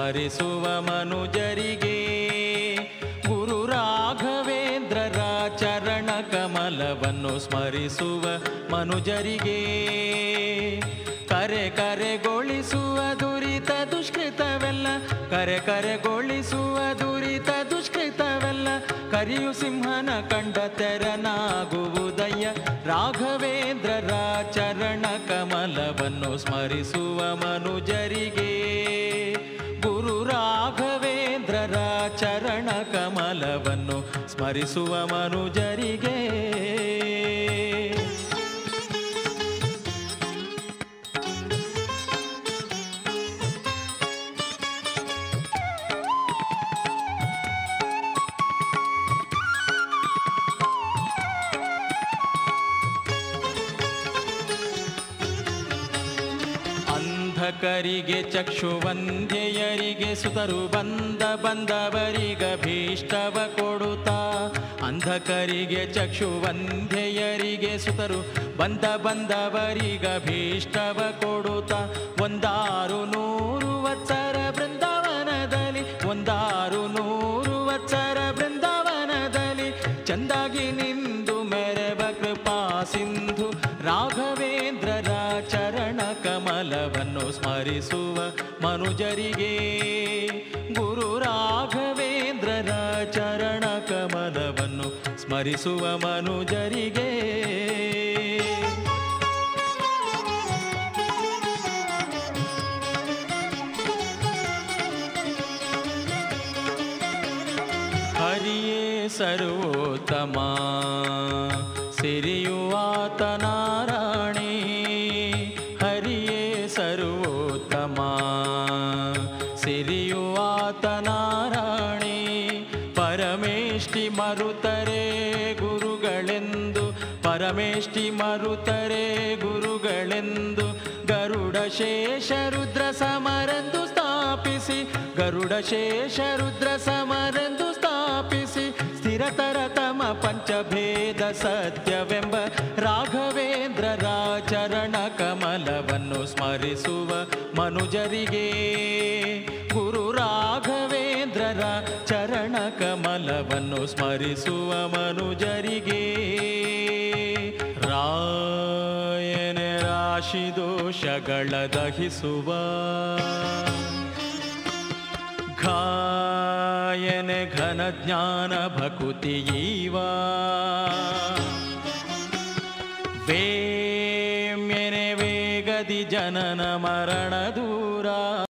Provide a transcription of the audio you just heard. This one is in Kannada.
ಸ್ಮರಿಸುವ ಮನುಜರಿಗೆ ಗುರು ರಾಘವೇಂದ್ರರ ಚರಣ ಕಮಲವನ್ನು ಸ್ಮರಿಸುವ ಮನುಜರಿಗೆ ಕರೆ ಕರೆಗೊಳಿಸುವ ದುರಿತ ದುಷ್ಕೃತವೆಲ್ಲ ಕರೆ ಕರೆಗೊಳಿಸುವ ದುರಿತ ದುಷ್ಕೃತವೆಲ್ಲ ಕರಿಯು ಸಿಂಹನ ಕಂಡ ತೆರನಾಗುವುದಯ್ಯ ರಾಘವೇಂದ್ರರ ಚರಣ ಕಮಲವನ್ನು ಸ್ಮರಿಸುವ ಮನುಜರಿಗೆ ಗುರು ರಾಘವೇಂದ್ರರ ಚರಣ ಕಮಲವನ್ನು ಸ್ಮರಿಸುವ ಮನುಜರಿಗೆ ಅಂಧಕರಿಗೆ ಚಕ್ಷುವಂಧ್ಯಯರಿಗೆ ಸುತರು ಬಂದ ಬಂದವರಿಗ ಭೀಷ್ಟವ ಕೊಡುತ್ತಾ ಅಂಧಕರಿಗೆ ಚಕ್ಷುವಂಧ್ಯಯರಿಗೆ ಸುತರು ಬಂದ ಬಂದವರಿಗ ಭೀಷ್ಟವ ಕೊಡುತ್ತಾ ಒಂದಾರು ನೂರು ವತ್ಸರ ಬೃಂದಾವನದಲ್ಲಿ ಒಂದಾರು ನೂರು ವತ್ಸರ ಬೃಂದಾವನದಲ್ಲಿ ಚಂದಾಗಿ ನಿಂದು ಮೆರವ ಕೃಪಾ ಸಿಂಧು ರಾಘವೇಂದ್ರರ ಚರಣ ಕಮಲವನ್ನು ಸ್ಮರಿಸುವ ಮನುಜರಿಗೆ ಗುರು ರಾಘವೇಂದ್ರರ ಚರಣ ಕಮಲವನ್ನು ಸ್ಮರಿಸುವ ಮನುಜರಿಗೆ ಹರಿಯೇ ಸರ್ವೋತ್ತಮ ಸಿರಿಯುವಾತ ನಾರಾಯಣಿ ಹರಿಯೇ ಸರ್ವೋತ್ತಮ ಸಿರಿಯುವಾತ ನಾರಾಯಣಿ ಪರಮೇಷ್ಠಿ ಮರುತರೆ ಗುರುಗಳೆಂದು ಪರಮೇಷ್ಠಿ ಮರುತರೆ ಗುರುಗಳೆಂದು ಗರುಡ ಶೇಷ ರುದ್ರ ಸಮರೆಂದು ಸ್ಥಾಪಿಸಿ ಗರುಡ ಶೇಷ ರುದ್ರ ಸಮರೆಂದು ಸ್ಥಾಪಿಸಿ ಸ್ಥಿರತರ ತಮ ಪಂಚಭೇದ ಸತ್ಯವೆಂಬ ರಾಘವೇಂದ್ರರ ಚರಣ ಕಮಲವನ್ನು ಸ್ಮರಿಸುವ ಮನುಜರಿಗೆ ಗುರು ರಾಘವೇಂದ್ರರ ಚರಣ ಕಮಲವನ್ನು ಸ್ಮರಿಸುವ ಮನುಜರಿಗೆ ರಾಯನೆ ರಾಶಿ ದೋಷಗಳ ದಹಿಸುವ ಘಾಯನೆ ಘನ ಜ್ಞಾನ ಭಕುತಿಯೀವ ವೇಮ್ಯನೆ ವೇಗದಿ ಜನನ ಮರಣ ದೂರ